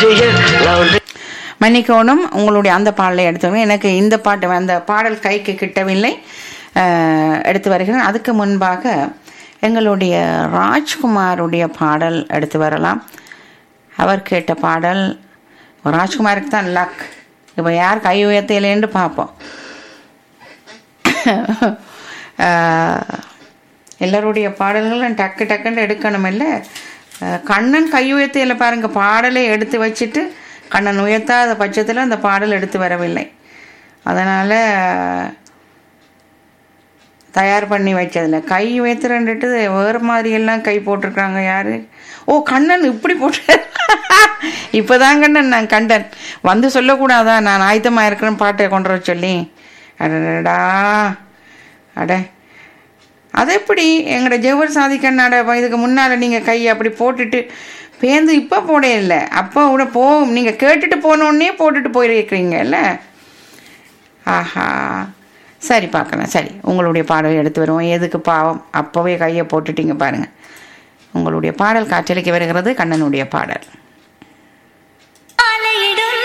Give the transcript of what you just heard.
மன்னிக்கோணும் உங்களுடைய அந்த பாடலை எடுத்தவங்க எனக்கு இந்த பாட்டு அந்த பாடல் கைக்கு கிட்டவில்லை அஹ், எடுத்து வருகிறேன் அதுக்கு முன்பாக எங்களுடைய ராஜ்குமாருடைய பாடல் எடுத்து வரலாம் அவர் கேட்ட பாடல் ராஜ்குமாருக்கு தான் லக் இப்போ யார் கை உயர்த்தையிலேன்னு பார்ப்போம் அஹ், எல்லாருடைய பாடல்களும் டக்கு டக்குன்னு எடுக்கணும் இல்லை கண்ணன் கை உயர்த்தையில் பாருங்க பாடலை எடுத்து வச்சுட்டு கண்ணன் உயர்த்தாத பட்சத்தில் அந்த பாடல் எடுத்து வரவில்லை அதனால் தயார் பண்ணி வச்சதில்ல கை உயர்த்துறன்ட்டு வேறு மாதிரி எல்லாம் கை போட்டிருக்காங்க யாரு ஓ கண்ணன் இப்படி போட்டு இப்போதான் கண்ணன் நான் கண்டன் வந்து சொல்லக்கூடாதா நான் ஆயத்தமாக இருக்கிறேன் பாட்டை கொண்டு வர சொல்லி அடடா அட அது எப்படி எங்களோட ஜெவர் சாதிக்கண்ணாட இதுக்கு முன்னால் நீங்கள் கை அப்படி போட்டுட்டு பேந்து இப்போ போட இல்லை அப்போ கூட போ நீங்கள் கேட்டுட்டு போனோடனே போட்டுட்டு போயிருக்கிறீங்கல்ல ஆஹா சரி பார்க்கலாம் சரி உங்களுடைய பாடல் எடுத்து வருவோம் எதுக்கு பாவம் அப்போவே கையை போட்டுட்டீங்க பாருங்கள் உங்களுடைய பாடல் காற்றலைக்கு வருகிறது கண்ணனுடைய பாடல்